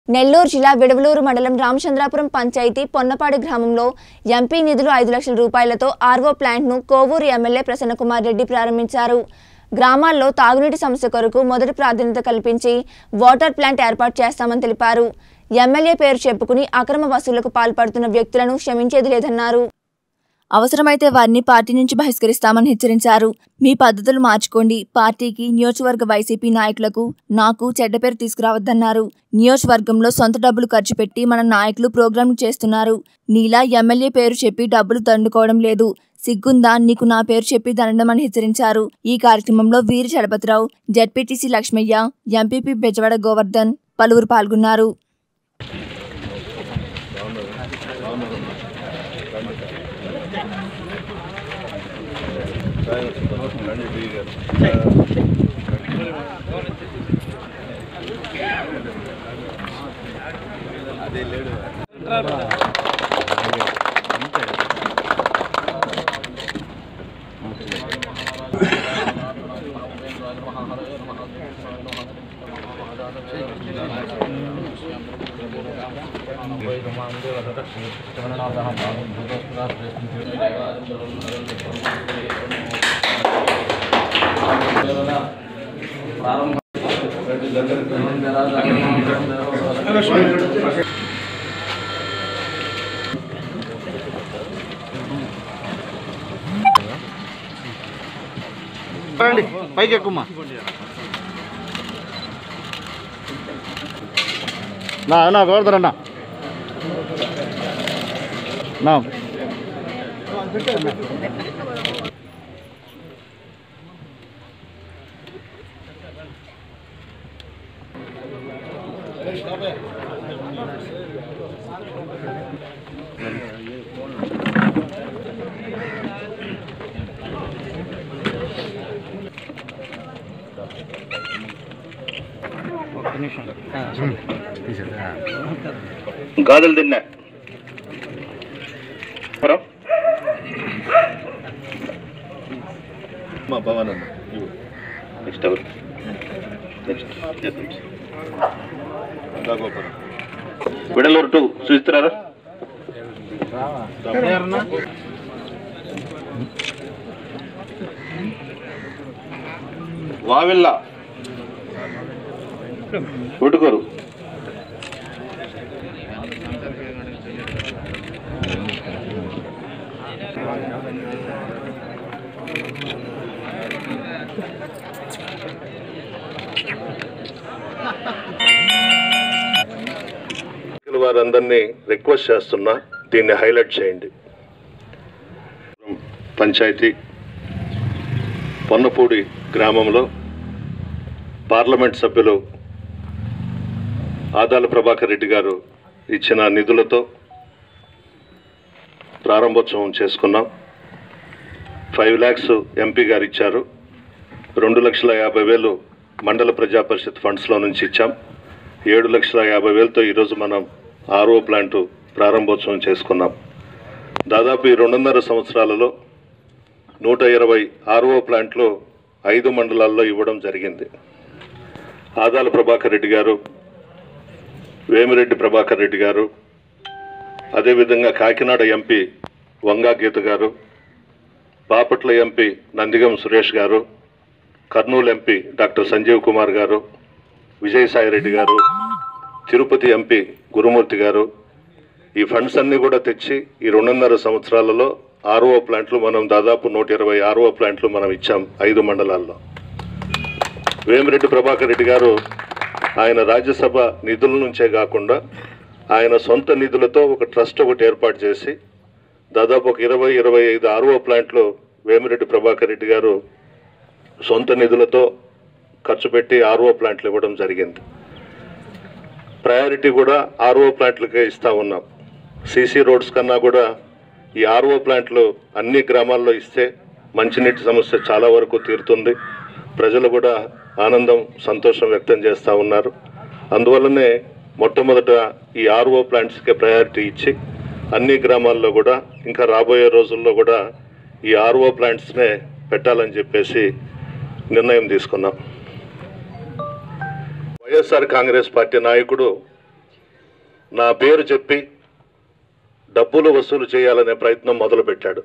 నెల్లూరు జిల్లా విడవలూరు మండలం రామచంద్రాపురం పంచాయతీ పొన్నపాడు గ్రామంలో ఎంపీ నిధులు ఐదు లక్షల రూపాయలతో ఆర్వో ప్లాంట్ను కోవూరు ఎమ్మెల్యే ప్రసన్నకుమార్ రెడ్డి ప్రారంభించారు గ్రామాల్లో తాగునీటి సమస్య కొరకు మొదటి ప్రాధాన్యత కల్పించి వాటర్ ప్లాంట్ ఏర్పాటు చేస్తామని తెలిపారు ఎమ్మెల్యే పేరు చెప్పుకుని అక్రమ వసూళ్లకు పాల్పడుతున్న వ్యక్తులను క్షమించేది లేదన్నారు అవసరమైతే వారిని పార్టీ నుంచి బహిష్కరిస్తామని హెచ్చరించారు మీ పద్ధతులు మార్చుకోండి పార్టీకి నియోజకవర్గ వైసీపీ నాయకులకు నాకు చెడ్డ పేరు తీసుకురావద్దన్నారు నియోజకవర్గంలో సొంత డబ్బులు ఖర్చు పెట్టి మన నాయకులు ప్రోగ్రాంలు చేస్తున్నారు నీలా ఎమ్మెల్యే పేరు చెప్పి డబ్బులు దండుకోవడం లేదు సిగ్గుందా నీకు నా పేరు చెప్పి దండమని హెచ్చరించారు ఈ కార్యక్రమంలో వీరి చలపతిరావు జడ్పీటీసీ లక్ష్మయ్య ఎంపీపీ బెజవాడ గోవర్ధన్ పలువురు పాల్గొన్నారు రండి పైకి ఎక్కుమ్మా నా నా గోవర్ధన్ నా గాజులు తిన్నా మా భవన్ అన్న నెక్స్ట్ ఎవరు నెక్స్ట్ విడలూరు టూ చూస్తున్నారా వావిల్ల ఒటుకోరు వారందరినీ రిక్వెస్ట్ చేస్తున్నా దీన్ని హైలైట్ చేయండి పంచాయతీ పొన్నపూడి గ్రామంలో పార్లమెంట్ సభ్యులు ఆదాల ప్రభాకర్ రెడ్డి గారు ఇచ్చిన నిధులతో ప్రారంభోత్సవం చేసుకున్నాం ఫైవ్ ల్యాక్స్ ఎంపీ గారు ఇచ్చారు రెండు లక్షల యాభై వేలు మండల ప్రజా పరిషత్ ఫండ్స్లో నుంచి ఇచ్చాం ఏడు లక్షల యాభై వేలతో ఈరోజు మనం ఆర్ఓ ప్లాంటు ప్రారంభోత్సవం చేసుకున్నాం దాదాపు ఈ రెండున్నర సంవత్సరాలలో నూట ఇరవై ఆర్ఓ ప్లాంట్లు ఐదు మండలాల్లో ఇవ్వడం జరిగింది ఆదాల ప్రభాకర్ రెడ్డి గారు వేమిరెడ్డి ప్రభాకర్ రెడ్డి గారు అదేవిధంగా కాకినాడ ఎంపీ వంగా గీత గారు Bapatla MP Nandigam Suresh garu Kurnool MP doctor Sanjeev Kumar garu Vijayasai Reddy గారు తిరుపతి ఎంపీ గురుమూర్తి గారు ఈ ఫండ్స్ అన్నీ కూడా తెచ్చి ఈ రెండున్నర సంవత్సరాలలో ఆర్ఓ ప్లాంట్లు మనం దాదాపు నూట ఇరవై ఆర్ఓ ప్లాంట్లు మనం ఇచ్చాం ఐదు మండలాల్లో వేమిరెడ్డి ప్రభాకర్ రెడ్డి గారు ఆయన రాజ్యసభ నిధుల నుంచే కాకుండా ఆయన సొంత నిధులతో ఒక ట్రస్ట్ ఒకటి ఏర్పాటు చేసి దాదాపు ఒక ఇరవై ఇరవై ఐదు ఆర్ఓ ప్లాంట్లు వేమిరెడ్డి ప్రభాకర్ రెడ్డి గారు సొంత నిధులతో ఖర్చు పెట్టి ఆర్ఓ ప్లాంట్లు ఇవ్వడం జరిగింది ప్రయారిటీ కూడా ఆర్ఓ ప్లాంట్లకే ఇస్తూ ఉన్నాం సీసీ రోడ్స్ కన్నా కూడా ఈ ఆర్ఓ ప్లాంట్లు అన్ని గ్రామాల్లో ఇస్తే మంచినీటి సమస్య చాలా వరకు తీరుతుంది ప్రజలు కూడా ఆనందం సంతోషం వ్యక్తం చేస్తూ ఉన్నారు అందువల్లనే మొట్టమొదట ఈ ఆర్ఓ ప్లాంట్స్కే ప్రయారిటీ ఇచ్చి అన్ని గ్రామాల్లో కూడా ఇంకా రాబోయే రోజుల్లో కూడా ఈ ఆర్ఓ ప్లాంట్స్నే పెట్టాలని చెప్పేసి నిర్ణయం తీసుకున్నాం వైఎస్ఆర్ కాంగ్రెస్ పార్టీ నాయకుడు నా పేరు చెప్పి డబ్బులు వసూలు చేయాలనే ప్రయత్నం మొదలుపెట్టాడు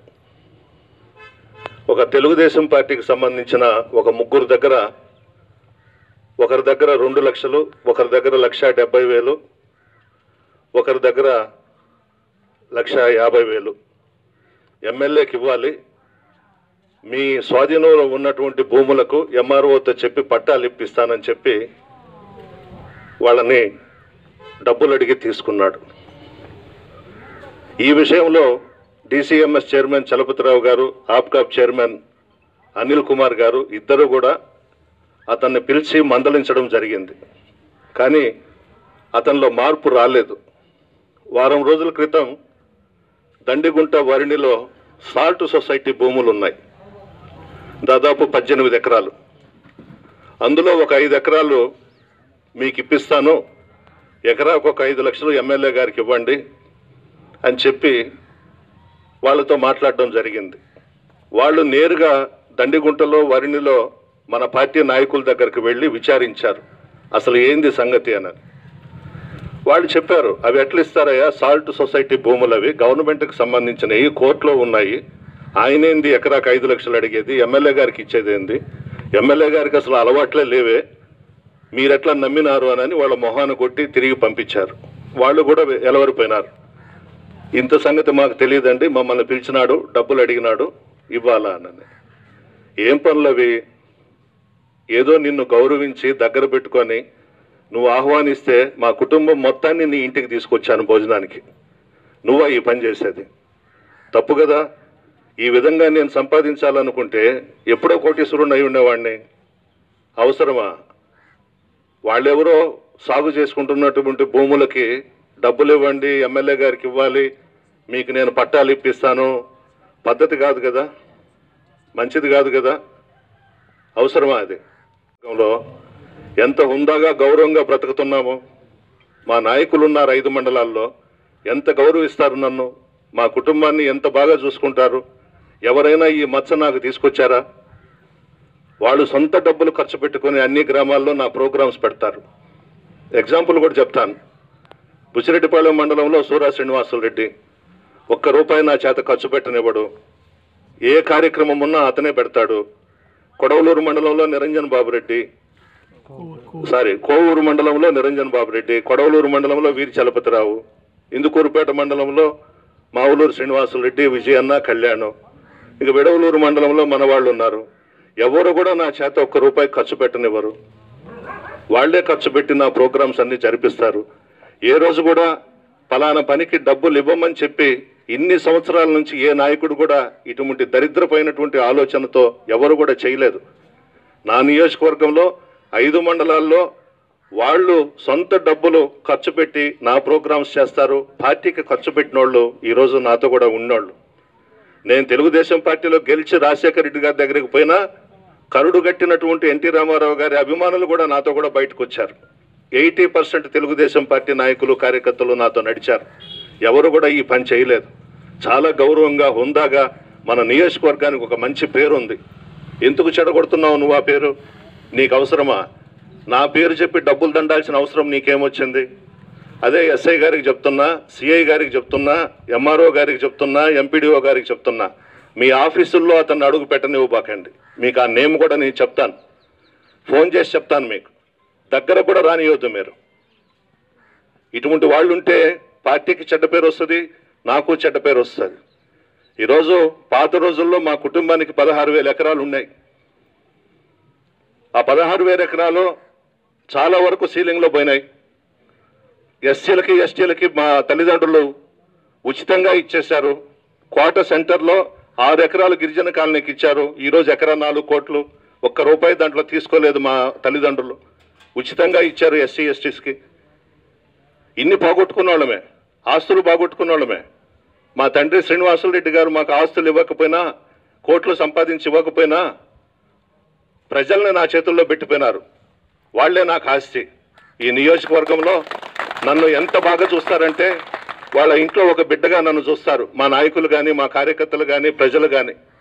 ఒక తెలుగుదేశం పార్టీకి సంబంధించిన ఒక ముగ్గురు దగ్గర ఒకరి దగ్గర రెండు లక్షలు ఒకరి దగ్గర లక్ష డెబ్బై వేలు ఒకరి దగ్గర లక్ష యాభై వేలు ఎమ్మెల్యేకి ఇవ్వాలి మీ స్వాధీనంలో ఉన్నటువంటి భూములకు ఎంఆర్ఓతో చెప్పి పట్టాలు ఇప్పిస్తానని చెప్పి వాళ్ళని డబ్బులు అడిగి తీసుకున్నాడు ఈ విషయంలో డిసిఎంఎస్ చైర్మన్ చలపతిరావు గారు ఆప్కాప్ చైర్మన్ అనిల్ కుమార్ గారు ఇద్దరు కూడా అతన్ని పిలిచి మందలించడం జరిగింది కానీ అతనిలో మార్పు రాలేదు వారం రోజుల క్రితం దండిగుంట వరిణిలో సాల్ట్ సొసైటీ భూములు ఉన్నాయి దాదాపు పద్దెనిమిది ఎకరాలు అందులో ఒక ఐదు ఎకరాలు మీకు ఇప్పిస్తాను ఎకరాకు ఒక ఐదు లక్షలు ఎమ్మెల్యే గారికి ఇవ్వండి అని చెప్పి వాళ్ళతో మాట్లాడడం జరిగింది వాళ్ళు నేరుగా దండిగుంటలో వరిణిలో మన పార్టీ నాయకుల దగ్గరికి వెళ్ళి విచారించారు అసలు ఏంది సంగతి అని వాళ్ళు చెప్పారు అవి ఎట్లా ఇస్తారయ్యా సాల్ట్ సొసైటీ భూములు అవి గవర్నమెంట్కి సంబంధించినవి కోర్టులో ఉన్నాయి ఆయనేంది ఎకరాకు ఐదు లక్షలు అడిగేది ఎమ్మెల్యే గారికి ఇచ్చేది ఏంది ఎమ్మెల్యే గారికి అసలు అలవాట్లే లేవే మీరెట్లా నమ్మినారు అని వాళ్ళ మొహాన్ని కొట్టి తిరిగి పంపించారు వాళ్ళు కూడా ఎలవరిపోయినారు ఇంత సంగతి మాకు తెలియదండి మమ్మల్ని పిలిచినాడు డబ్బులు అడిగినాడు ఇవ్వాలా అని ఏం పనులు అవి ఏదో నిన్ను గౌరవించి దగ్గర పెట్టుకొని నువ్వు ఆహ్వానిస్తే మా కుటుంబం మొత్తాన్ని నీ ఇంటికి తీసుకొచ్చాను భోజనానికి నువ్వా ఈ పని చేసేది తప్పు కదా ఈ విధంగా నేను సంపాదించాలనుకుంటే ఎప్పుడో కోటీశ్వరుడు అయి ఉండేవాడిని అవసరమా వాళ్ళెవరో సాగు చేసుకుంటున్నటువంటి భూములకి డబ్బులు ఇవ్వండి ఎమ్మెల్యే గారికి ఇవ్వాలి మీకు నేను పట్టాలు ఇప్పిస్తాను పద్ధతి కాదు కదా మంచిది కాదు కదా అవసరమా అది లో ఎంత హుందాగా గౌరవంగా బ్రతుకుతున్నాము మా నాయకులు ఉన్నారు ఐదు మండలాల్లో ఎంత గౌరవిస్తారు నన్ను మా కుటుంబాన్ని ఎంత బాగా చూసుకుంటారు ఎవరైనా ఈ మచ్చ నాకు తీసుకొచ్చారా వాళ్ళు సొంత డబ్బులు ఖర్చు పెట్టుకొని అన్ని గ్రామాల్లో నా ప్రోగ్రామ్స్ పెడతారు ఎగ్జాంపుల్ కూడా చెప్తాను బుచ్చిరెడ్డిపాళెం మండలంలో సూరా శ్రీనివాసులు రెడ్డి ఒక్క రూపాయి నా చేత ఖర్చు పెట్టనివ్వడు ఏ కార్యక్రమం ఉన్నా అతనే పెడతాడు కొడవలూరు మండలంలో నిరంజన్ బాబు రెడ్డి సారీ కోవూరు మండలంలో నిరంజన్ బాబు రెడ్డి కొడవలూరు మండలంలో వీరి చలపతిరావు ఇందుకూరుపేట మండలంలో మావులూరు శ్రీనివాసులు రెడ్డి విజయన్న కళ్యాణం ఇక విడవలూరు మండలంలో మన వాళ్ళు ఉన్నారు ఎవరు కూడా నా చేత ఒక్క రూపాయి ఖర్చు పెట్టనివ్వరు వాళ్లే ఖర్చు పెట్టి నా ప్రోగ్రామ్స్ అన్ని జరిపిస్తారు ఏ రోజు కూడా ఫలానా పనికి డబ్బులు ఇవ్వమని చెప్పి ఇన్ని సంవత్సరాల నుంచి ఏ నాయకుడు కూడా ఇటువంటి దరిద్రపోయినటువంటి ఆలోచనతో ఎవరు కూడా చేయలేదు నా నియోజకవర్గంలో ఐదు మండలాల్లో వాళ్ళు సొంత డబ్బులు ఖర్చు పెట్టి నా ప్రోగ్రామ్స్ చేస్తారు పార్టీకి ఖర్చు పెట్టిన వాళ్ళు ఈరోజు నాతో కూడా ఉన్నోళ్ళు నేను తెలుగుదేశం పార్టీలో గెలిచి రాజశేఖర రెడ్డి గారి దగ్గరికి పోయినా కరుడు గట్టినటువంటి ఎన్టీ రామారావు గారి అభిమానులు కూడా నాతో కూడా బయటకు వచ్చారు ఎయిటీ పర్సెంట్ తెలుగుదేశం పార్టీ నాయకులు కార్యకర్తలు నాతో నడిచారు ఎవరు కూడా ఈ పని చేయలేదు చాలా గౌరవంగా హుందాగా మన నియోజకవర్గానికి ఒక మంచి పేరు ఉంది ఎందుకు చెడగొడుతున్నావు నువ్వు ఆ పేరు నీకు అవసరమా నా పేరు చెప్పి డబ్బులు దండాల్సిన అవసరం నీకేమొచ్చింది అదే ఎస్ఐ గారికి చెప్తున్నా సిఐ గారికి చెప్తున్నా ఎంఆర్ఓ గారికి చెప్తున్నా ఎంపీడీఓ గారికి చెప్తున్నా మీ ఆఫీసుల్లో అతన్ని అడుగు పెట్టనివ్వబాకండి మీకు ఆ నేమ్ కూడా నేను చెప్తాను ఫోన్ చేసి చెప్తాను మీకు దగ్గర కూడా రానియొద్దు మీరు ఇటువంటి వాళ్ళు ఉంటే పార్టీకి చెడ్డ పేరు వస్తుంది నాకు చెడ్డ పేరు వస్తుంది ఈరోజు పాత రోజుల్లో మా కుటుంబానికి పదహారు వేల ఎకరాలు ఉన్నాయి ఆ పదహారు వేల ఎకరాలు చాలా వరకు సీలింగ్లో పోయినాయి ఎస్సీలకి ఎస్టీలకి మా తల్లిదండ్రులు ఉచితంగా ఇచ్చేశారు కోట సెంటర్లో ఆరు ఎకరాలు గిరిజన కాలనీకి ఇచ్చారు ఈరోజు ఎకరా నాలుగు కోట్లు ఒక్క రూపాయి దాంట్లో తీసుకోలేదు మా తల్లిదండ్రులు ఉచితంగా ఇచ్చారు ఎస్సీ ఎస్టీస్కి ఇన్ని పోగొట్టుకున్న వాళ్ళమే ఆస్తులు పోగొట్టుకున్న వాళ్ళమే మా తండ్రి శ్రీనివాసులు రెడ్డి గారు మాకు ఆస్తులు ఇవ్వకపోయినా కోట్లు సంపాదించి ఇవ్వకపోయినా ప్రజల్ని నా చేతుల్లో పెట్టిపోయినారు వాళ్లే నాకు ఆస్తి ఈ నియోజకవర్గంలో నన్ను ఎంత బాగా చూస్తారంటే వాళ్ళ ఇంట్లో ఒక బిడ్డగా నన్ను చూస్తారు మా నాయకులు కానీ మా కార్యకర్తలు కానీ ప్రజలు కానీ